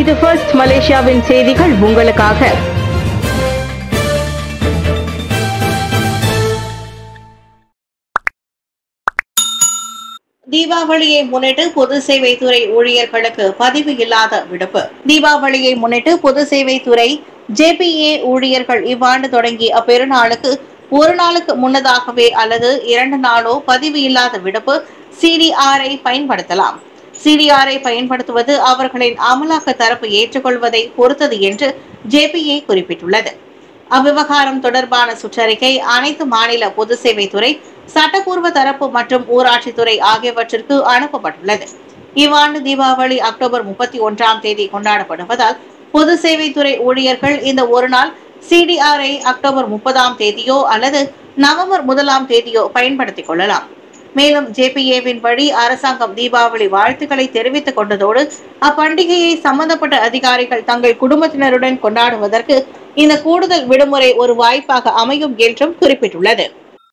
இது ஃபர்ஸ்ட் மலேசியாவின் செய்திகள் உங்களுக்காக தீபாவளியை முன்னிட்டு பொது சேவை துறை ஊழியர்களுக்கு பதிவு இல்லாத விடுப்பு தீபாவளியை முன்னிட்டு பொது சேவை துறை ஜேபிஏ ஊழியர்கள் இவ்வாண்டு தொடங்கி அப்பெருநாளுக்கு ஒரு நாளுக்கு முன்னதாகவே அல்லது இரண்டு நாளோ பதிவு இல்லாத விடுப்பு சிடிஆரை பயன்படுத்தலாம் சிடிஆரை பயன்படுத்துவது அவர்களின் அமலாக்க தரப்பு ஏற்றுக்கொள்வதை பொறுத்தது என்று ஜேபிஏ குறிப்பிட்டுள்ளது அவ்விவகாரம் தொடர்பான சுற்றறிக்கை அனைத்து மாநில பொது சேவைத்துறை சட்டப்பூர்வ தரப்பு மற்றும் ஊராட்சித்துறை ஆகியவற்றிற்கு அனுப்பப்பட்டுள்ளது இவ்வாண்டு தீபாவளி அக்டோபர் முப்பத்தி ஒன்றாம் தேதி கொண்டாடப்படுவதால் பொது சேவைத்துறை ஊழியர்கள் இந்த ஒரு நாள் சிடிஆரை அக்டோபர் முப்பதாம் தேதியோ அல்லது நவம்பர் முதலாம் தேதியோ பயன்படுத்திக் கொள்ளலாம் மேலும் ஜேபிஏவின் படி அரசாங்கம் தீபாவளி வாழ்த்துக்களை தெரிவித்துக் கொண்டதோடு அப்பண்டிகையை சம்பந்தப்பட்ட அதிகாரிகள் தங்கள் குடும்பத்தினருடன் கொண்டாடுவதற்கு இந்த கூடுதல் விடுமுறை ஒரு வாய்ப்பாக அமையும் என்றும் குறிப்பிட்டுள்ளது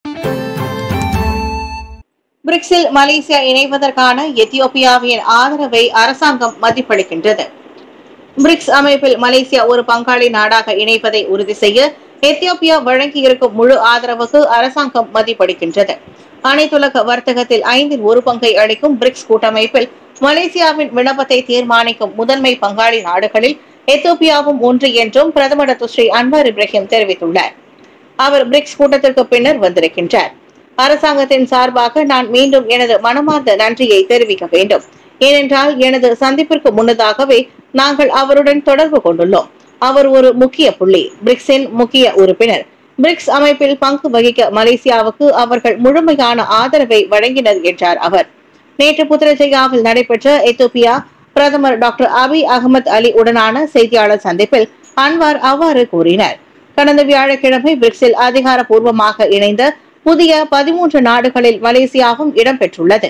பிரிக்ஸில் மலேசியா இணைவதற்கான எத்தியோப்பியாவின் ஆதரவை அரசாங்கம் மதிப்பளிக்கின்றது பிரிக்ஸ் அமைப்பில் மலேசியா ஒரு பங்காளி நாடாக இணைப்பதை உறுதி செய்ய எத்தியோப்பியா வழங்கியிருக்கும் முழு ஆதரவுக்கு அரசாங்கம் மதிப்பளிக்கின்றது அனைத்துலக வர்த்தகத்தில் ஐந்தில் ஒரு பங்கை அளிக்கும் பிரிக்ஸ் கூட்டமைப்பில் மலேசியாவின் விண்ணப்பத்தை தீர்மானிக்கும் முதன்மை பங்காளி நாடுகளில் எத்தியோப்பியாவும் ஒன்று என்றும் பிரதமர் டாக்டர் ஸ்ரீ அன்வார் இப்ராஹிம் தெரிவித்துள்ளார் அவர் பிரிக்ஸ் கூட்டத்திற்கு பின்னர் வந்திருக்கின்றார் அரசாங்கத்தின் சார்பாக நான் மீண்டும் எனது மனமார்ந்த நன்றியை தெரிவிக்க வேண்டும் ஏனென்றால் எனது சந்திப்பிற்கு முன்னதாகவே நாங்கள் அவருடன் தொடர்பு கொண்டுள்ளோம் அவர் ஒரு முக்கிய புள்ளி பிரிக்ஸின் முக்கிய உறுப்பினர் பிரிக்ஸ் அமைப்பில் பங்கு வகிக்க மலேசியாவுக்கு அவர்கள் முழுமையான ஆதரவை வழங்கினர் என்றார் அவர் நேற்று புத்திரஜயாவில் நடைபெற்ற எத்தோப்பியா பிரதமர் டாக்டர் அபி அகமது அலி உடனான செய்தியாளர் சந்திப்பில் அன்வார் அவ்வாறு கூறினார் கடந்த வியாழக்கிழமை பிரிக்ஸில் அதிகாரப்பூர்வமாக இணைந்த புதிய பதிமூன்று நாடுகளில் மலேசியாவும் இடம்பெற்றுள்ளது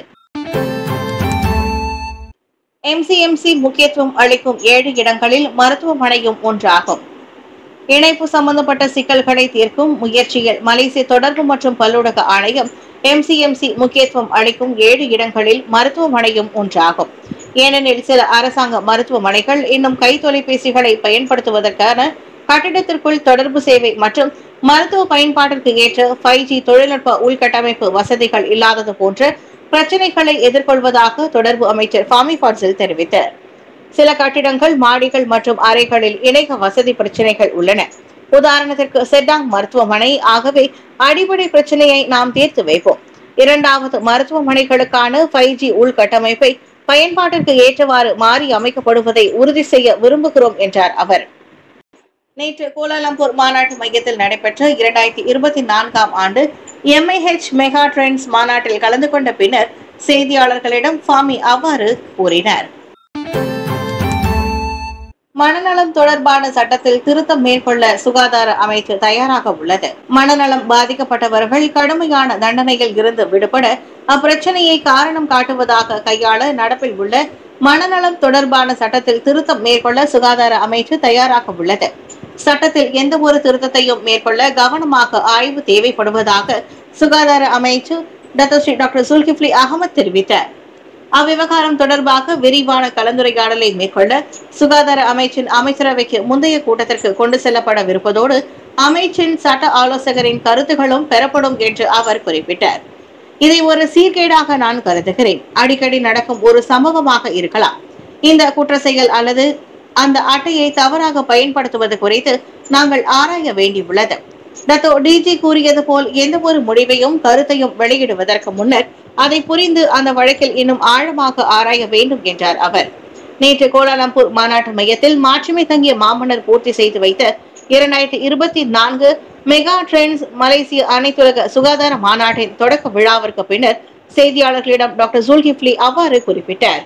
எம்சிஎம்சி முக்கியத்துவம் அளிக்கும் ஏழு இடங்களில் மருத்துவமனையும் ஒன்றாகும் இணைப்பு சம்பந்தப்பட்ட சிக்கல்களை தீர்க்கும் முயற்சியில் மலேசிய தொடர்பு மற்றும் பல்லூடக ஆணையம் எம்சிஎம்சி முக்கியத்துவம் அளிக்கும் ஏழு இடங்களில் மருத்துவமனையும் ஒன்றாகும் ஏனெனில் சில அரசாங்க மருத்துவமனைகள் இன்னும் கை தொலைபேசிகளை பயன்படுத்துவதற்கான கட்டிடத்திற்குள் தொடர்பு சேவை மற்றும் மருத்துவ பயன்பாட்டிற்கு ஏற்ற ஃபைவ் ஜி தொழில்நுட்ப உள்கட்டமைப்பு வசதிகள் இல்லாதது போன்ற பிரச்சனைகளை எதிர்கொள்வதாக தொடர்பு அமைச்சர் ஃபாமி பாட்சில் தெரிவித்தார் சில கட்டிடங்கள் மாடிகள் மற்றும் அறைகளில் இணைய வசதி பிரச்சனைகள் உள்ளன உதாரணத்திற்கு செட்டாங் மருத்துவமனை ஆகவே அடிப்படை பிரச்சனையை நாம் தீர்த்து வைப்போம் இரண்டாவது மருத்துவமனைகளுக்கான ஃபைவ் ஜி உள்கட்டமைப்பை பயன்பாட்டிற்கு ஏற்றவாறு மாறி அமைக்கப்படுவதை உறுதி செய்ய விரும்புகிறோம் என்றார் அவர் நேற்று கோலாலம்பூர் மாநாட்டு மையத்தில் நடைபெற்ற இரண்டாயிரத்தி இருபத்தி நான்காம் ஆண்டு எம்ஐஹெச் மெகா ட்ரெண்ட்ஸ் மாநாட்டில் கலந்து கொண்ட பின்னர் செய்தியாளர்களிடம் ஃபாமி அவ்வாறு கூறினார் மனநலம் தொடர்பான சட்டத்தில் திருத்தம் மேற்கொள்ள சுகாதார அமைச்சு தயாராக உள்ளது மனநலம் பாதிக்கப்பட்டவர்கள் கடுமையான தண்டனையில் இருந்து விடுபட அப்பிரச்சனையை காரணம் காட்டுவதாக கையாள நடப்பில் உள்ள மனநலம் தொடர்பான சட்டத்தில் திருத்தம் மேற்கொள்ள சுகாதார அமைச்சு தயாராக உள்ளது சட்டத்தில் எந்த ஒரு திருத்தத்தையும் மேற்கொள்ள கவனமாக ஆய்வு தேவைப்படுவதாக சுகாதார அமைச்சு doctor Seri doctor Zulkifli Ahmad தெரிவித்தார் அவ்விவகாரம் தொடர்பாக விரிவான கலந்துரையாடலை மேற்கொள்ள சுகாதார அமைச்சின் அமைச்சரவைக்கு முந்தைய கூட்டத்திற்கு கொண்டு செல்லப்படவிருப்பதோடு அமைச்சின் சட்ட ஆலோசகரின் கருத்துகளும் பெறப்படும் என்று அவர் குறிப்பிட்டார் இதை ஒரு சீர்கேடாக நான் கருதுகிறேன் அடிக்கடி நடக்கும் ஒரு சம்பவமாக இருக்கலாம் இந்த குற்ற செயல் அல்லது அந்த அட்டையை தவறாக பயன்படுத்துவது குறித்து நாங்கள் ஆராய வேண்டியுள்ளது டத்தோ டிஜி கூறியது போல் எந்த ஒரு முடிவையும் கருத்தையும் வெளியிடுவதற்கு முன்னர் அதை புரிந்து அந்த வழக்கில் இன்னும் ஆழமாக ஆராய வேண்டும் என்றார் அவர் நேற்று கோலாலம்பூர் மாநாட்டு மையத்தில் மாற்றுமை தங்கிய மாமன்னர் பூர்த்தி செய்து வைத்த இரண்டாயிரத்தி இருபத்தி நான்கு மெகா ட்ரெண்ட்ஸ் மலேசிய அனைத்துலக சுகாதார மாநாட்டின் தொடக்க விழாவிற்கு பின்னர் செய்தியாளர்களிடம் டாக்டர் ஜுல்கிப்லி அவ்வாறு குறிப்பிட்டார்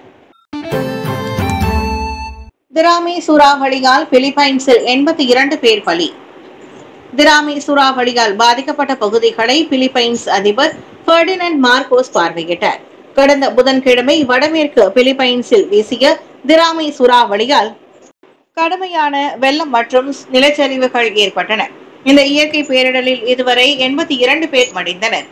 திராமி சூறாவளியால் பிலிப்பைன்ஸில் எண்பத்தி இரண்டு பேர் பலி திராமி சூறாவளியால் பாதிக்கப்பட்ட பகுதிகளை பிலிப்பைன்ஸ் அதிபர் ஃபெர்டினண்ட் மார்கோஸ் பார்வையிட்டார் கடந்த புதன்கிழமை வடமேற்கு பிலிப்பைன்ஸில் வீசிய திராமி சூறாவளியால் கடுமையான வெள்ளம் மற்றும் நிலச்சரிவுகள் ஏற்பட்டன இந்த இயற்கை பேரிடரில் இதுவரை எண்பத்தி இரண்டு பேர் மடிந்தனர்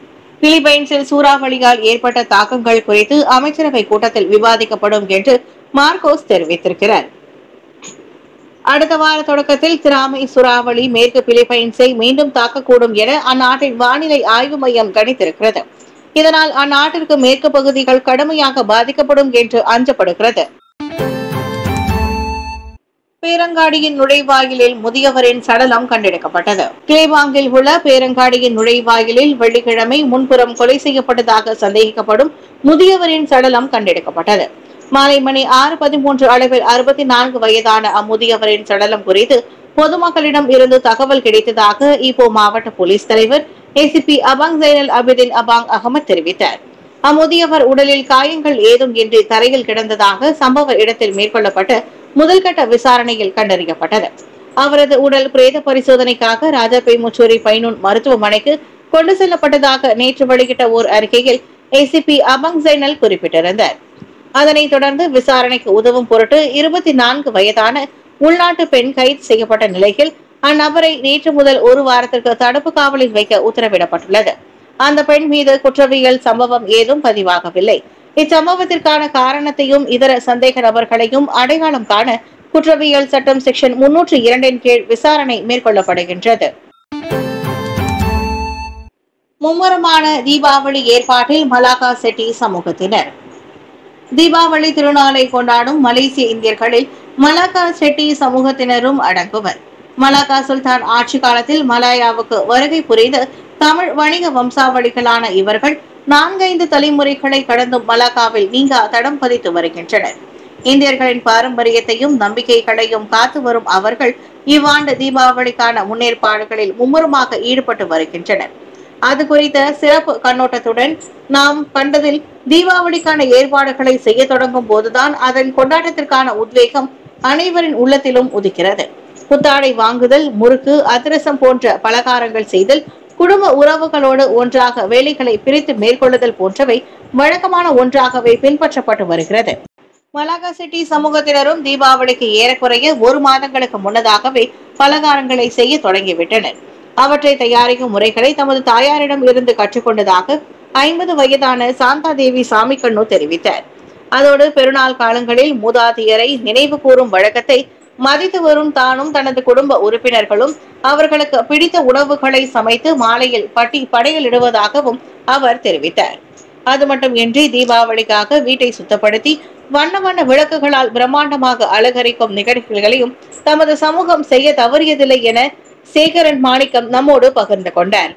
பிலிப்பைன்ஸில் சூறாவளியால் ஏற்பட்ட தாக்கங்கள் குறித்து அமைச்சரவை கூட்டத்தில் விவாதிக்கப்படும் என்று மார்கோஸ் தெரிவித்திருக்கிறார் அடுத்த வார தொடக்கத்தில் திராமை சூறாவளி மேற்கு பிலிப்பைன்ஸை மீண்டும் தாக்கக்கூடும் என அந்நாட்டின் வானிலை ஆய்வு மையம் கணித்திருக்கிறது இதனால் அந்நாட்டிற்கு மேற்கு பகுதிகள் கடுமையாக பாதிக்கப்படும் என்று அஞ்சப்படுகிறது பேரங்காடியின் நுழைவாயிலில் முதியவரின் சடலம் கண்டெடுக்கப்பட்டது கிளேபாங்கில் உள்ள பேரங்காடியின் நுழைவாயிலில் வெள்ளிக்கிழமை முன்புறம் கொலை செய்யப்பட்டதாக சந்தேகிக்கப்படும் முதியவரின் சடலம் கண்டெடுக்கப்பட்டது மாலை மணி ஆறு பதிமூன்று அளவில் அறுபத்தி நான்கு வயதான அம்முதியவரின் சடலம் குறித்து பொதுமக்களிடம் இருந்து தகவல் கிடைத்ததாக இப்போ மாவட்ட போலீஸ் தலைவர் ஏசிபி அபாங் ஜைனல் அபிதின் அபாங் அகமது தெரிவித்தார் அம்முதியவர் உடலில் காயங்கள் ஏதும் இன்றி தரையில் கிடந்ததாக சம்பவ இடத்தில் மேற்கொள்ளப்பட்ட முதல்கட்ட விசாரணையில் கண்டறியப்பட்டது அவரது உடல் பிரேத பரிசோதனைக்காக ராஜாபேமுச்சூரி பைனூன் மருத்துவமனைக்கு கொண்டு செல்லப்பட்டதாக நேற்று வெளியிட்ட ஓர் அறிக்கையில் ஏசிபி அபங் ஜைனல் குறிப்பிட்டிருந்தார் அதனைத் தொடர்ந்து விசாரணைக்கு உதவும் பொருட்டு இருபத்தி நான்கு வயதான உள்நாட்டு பெண் கைது செய்யப்பட்ட நிலையில் அந்நபரை நேற்று முதல் ஒரு வாரத்திற்கு தடுப்பு காவலில் வைக்க உத்தரவிடப்பட்டுள்ளது அந்த பெண் மீது குற்றவியல் சம்பவம் ஏதும் பதிவாகவில்லை இச்சம்பவத்திற்கான காரணத்தையும் இதர சந்தேக நபர்களையும் அடையாளம் காண குற்றவியல் சட்டம் செக்ஷன் முன்னூற்று இரண்டின் கீழ் விசாரணை மேற்கொள்ளப்படுகின்றது மும்முரமான தீபாவளி ஏற்பாட்டில் மலாக்கா செட்டி சமூகத்தினர் தீபாவளி திருநாளை கொண்டாடும் மலேசிய இந்தியர்களில் மலாக்கா செட்டி சமூகத்தினரும் அடங்குவர் மலாக்கா சுல்தான் ஆட்சி காலத்தில் மலாயாவுக்கு வருகை புரிந்து தமிழ் வணிக வம்சாவளிகளான இவர்கள் நான்கைந்து தலைமுறைகளை கடந்தும் மலாக்காவில் நீங்கா தடம் பதித்து வருகின்றனர் இந்தியர்களின் பாரம்பரியத்தையும் நம்பிக்கைகளையும் காத்து வரும் அவர்கள் இவ்வாண்டு தீபாவளிக்கான முன்னேற்பாடுகளில் மும்முரமாக ஈடுபட்டு வருகின்றனர் அது குறித்த சிறப்பு கண்ணோட்டத்துடன் நாம் கண்டதில் தீபாவளிக்கான ஏற்பாடுகளை செய்ய தொடங்கும் போதுதான் அதன் கொண்டாட்டத்திற்கான உத்வேகம் அனைவரின் உள்ளத்திலும் உதிக்கிறது புத்தாடை வாங்குதல் முறுக்கு அதிரசம் போன்ற பலகாரங்கள் செய்தல் குடும்ப உறவுகளோடு ஒன்றாக வேலைகளை பிரித்து மேற்கொள்ளுதல் போன்றவை வழக்கமான ஒன்றாகவே பின்பற்றப்பட்டு வருகிறது மலாகா சிட்டி சமூகத்தினரும் தீபாவளிக்கு ஏறக்குறைய ஒரு மாதங்களுக்கு முன்னதாகவே பலகாரங்களை செய்ய தொடங்கிவிட்டனர் அவற்றை தயாரிக்கும் முறைகளை தமது தாயாரிடம் இருந்து கற்றுக்கொண்டதாக ஐம்பது வயதான சாந்தா தேவி சாமிக்கண்ணு தெரிவித்தார் அதோடு பெருநாள் காலங்களில் மூதாதையரை நினைவு கூறும் வழக்கத்தை மதித்து வரும் தானும் தனது குடும்ப உறுப்பினர்களும் அவர்களுக்கு பிடித்த உணவுகளை சமைத்து மாலையில் பட்டி படையலிடுவதாகவும் அவர் தெரிவித்தார் அது மட்டுமின்றி தீபாவளிக்காக வீட்டை சுத்தப்படுத்தி வண்ண வண்ண விளக்குகளால் பிரம்மாண்டமாக அலங்கரிக்கும் நிகழ்ச்சிகளையும் தமது சமூகம் செய்ய தவறியதில்லை என சேகரன் மாணிக்கம் நம்மோடு பகிர்ந்து கொண்டார்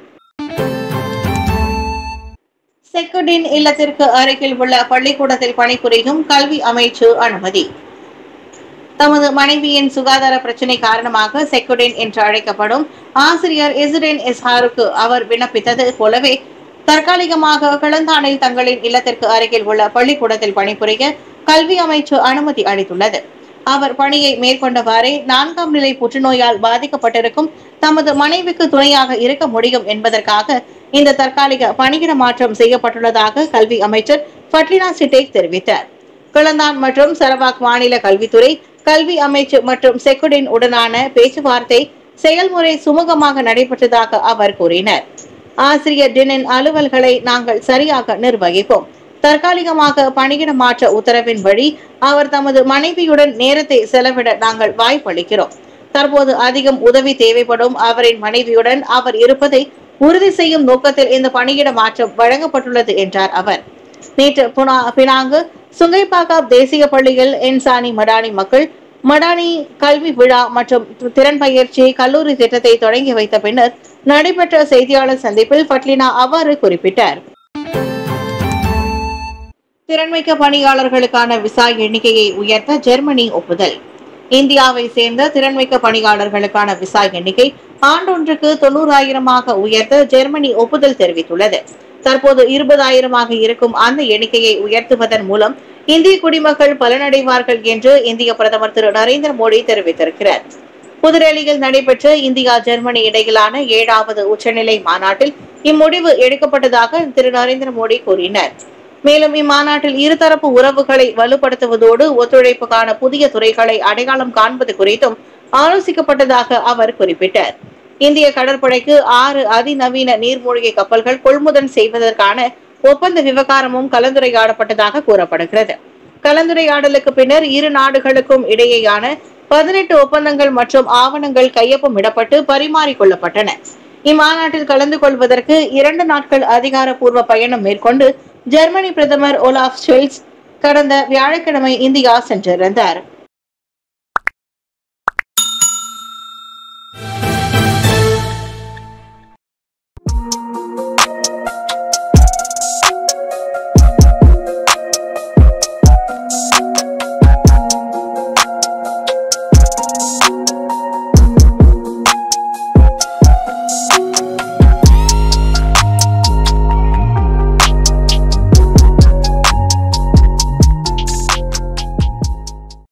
செக்குடின் இல்லத்திற்கு அருகில் உள்ள பள்ளிக்கூடத்தில் பணிபுரியும் கல்வி அமைச்சு அனுமதி தமது மனைவியின் சுகாதார பிரச்சினை காரணமாக செக்குடின் என்று அழைக்கப்படும் ஆசிரியர் இசுடின் எஸ்ஹாருக்கு அவர் விண்ணப்பித்தது போலவே தற்காலிகமாக கிளந்தானில் தங்களின் இல்லத்திற்கு அருகில் உள்ள பள்ளிக்கூடத்தில் பணிபுரிய கல்வி அமைச்சு அனுமதி அளித்துள்ளது அவர் பணியை மேற்கொண்டவாறே நான்காம் நிலை புற்றுநோயால் பாதிக்கப்பட்டிருக்கும் தமது மனைவிக்கு துணையாக இருக்க முடியும் என்பதற்காக இந்த தற்காலிக பணியிட மாற்றம் செய்யப்பட்டுள்ளதாக கல்வி அமைச்சர் ஃபட்லினா சிட்டேக் தெரிவித்தார் கிளந்தான் மற்றும் சரவாக் மாநில கல்வித்துறை கல்வி அமைச்சு மற்றும் செக்குடின் உடனான பேச்சுவார்த்தை செயல்முறை சுமூகமாக நடைபெற்றதாக அவர் கூறினார் ஆசிரியர் டினின் அலுவல்களை நாங்கள் சரியாக நிர்வகிப்போம் தற்காலிகமாக பணியிட மாற்ற உத்தரவின் வழி அவர் தமது மனைவியுடன் நேரத்தை செலவிட நாங்கள் வாய்ப்பளிக்கிறோம் தற்போது அதிகம் உதவி தேவைப்படும் அவரின் மனைவியுடன் அவர் இருப்பதை உறுதி செய்யும் நோக்கத்தில் இந்த பணியிட மாற்றம் வழங்கப்பட்டுள்ளது என்றார் அவர் நேற்று புனா பினாங்கு சுங்கைப்பாக்கா தேசிய பள்ளியில் என்சானி மடானி மக்கள் மடானி கல்வி விழா மற்றும் திறன் பயிற்சி கல்லூரி திட்டத்தை தொடங்கி வைத்த பின்னர் நடைபெற்ற செய்தியாளர் சந்திப்பில் ஃபட்லினா அவ்வாறு குறிப்பிட்டார் திறன்மிக்க பணியாளர்களுக்கான விசா எண்ணிக்கையை உயர்த்த ஜெர்மனி ஒப்புதல் இந்தியாவை சேர்ந்த திறன்மிக்க பணியாளர்களுக்கான விசா எண்ணிக்கை ஆண்டொன்றுக்கு தொண்ணூறாயிரமாக உயர்த்த ஜெர்மனி ஒப்புதல் தெரிவித்துள்ளது தற்போது இருபதாயிரமாக இருக்கும் அந்த எண்ணிக்கையை உயர்த்துவதன் மூலம் இந்திய குடிமக்கள் பலனடைவார்கள் என்று இந்திய பிரதமர் திரு நரேந்திர மோடி தெரிவித்திருக்கிறார் புதுடெல்லியில் நடைபெற்ற இந்தியா ஜெர்மனி இடையிலான ஏழாவது உச்சநிலை மாநாட்டில் இம்முடிவு எடுக்கப்பட்டதாக திரு நரேந்திர மோடி கூறினார் மேலும் இம்மாநாட்டில் இருதரப்பு உறவுகளை வலுப்படுத்துவதோடு ஒத்துழைப்புக்கான புதிய துறைகளை அடையாளம் காண்பது குறித்தும் ஆலோசிக்கப்பட்டதாக அவர் குறிப்பிட்டார் இந்திய கடற்படைக்கு ஆறு அதிநவீன நீர்மூழ்கி கப்பல்கள் கொள்முதல் செய்வதற்கான ஒப்பந்த விவகாரமும் கலந்துரையாடப்பட்டதாக கூறப்படுகிறது கலந்துரையாடலுக்கு பின்னர் இரு நாடுகளுக்கும் இடையேயான பதினெட்டு ஒப்பந்தங்கள் மற்றும் ஆவணங்கள் கையொப்பமிடப்பட்டு பரிமாறிக்கொள்ளப்பட்டன இம்மாநாட்டில் கலந்து கொள்வதற்கு இரண்டு நாட்கள் அதிகாரப்பூர்வ பயணம் மேற்கொண்டு ஜெர்மனி பிரதமர் ஒலாஃப் ஷெல்ஸ் கடந்த வியாழக்கிழமை இந்தியா சென்றிருந்தார்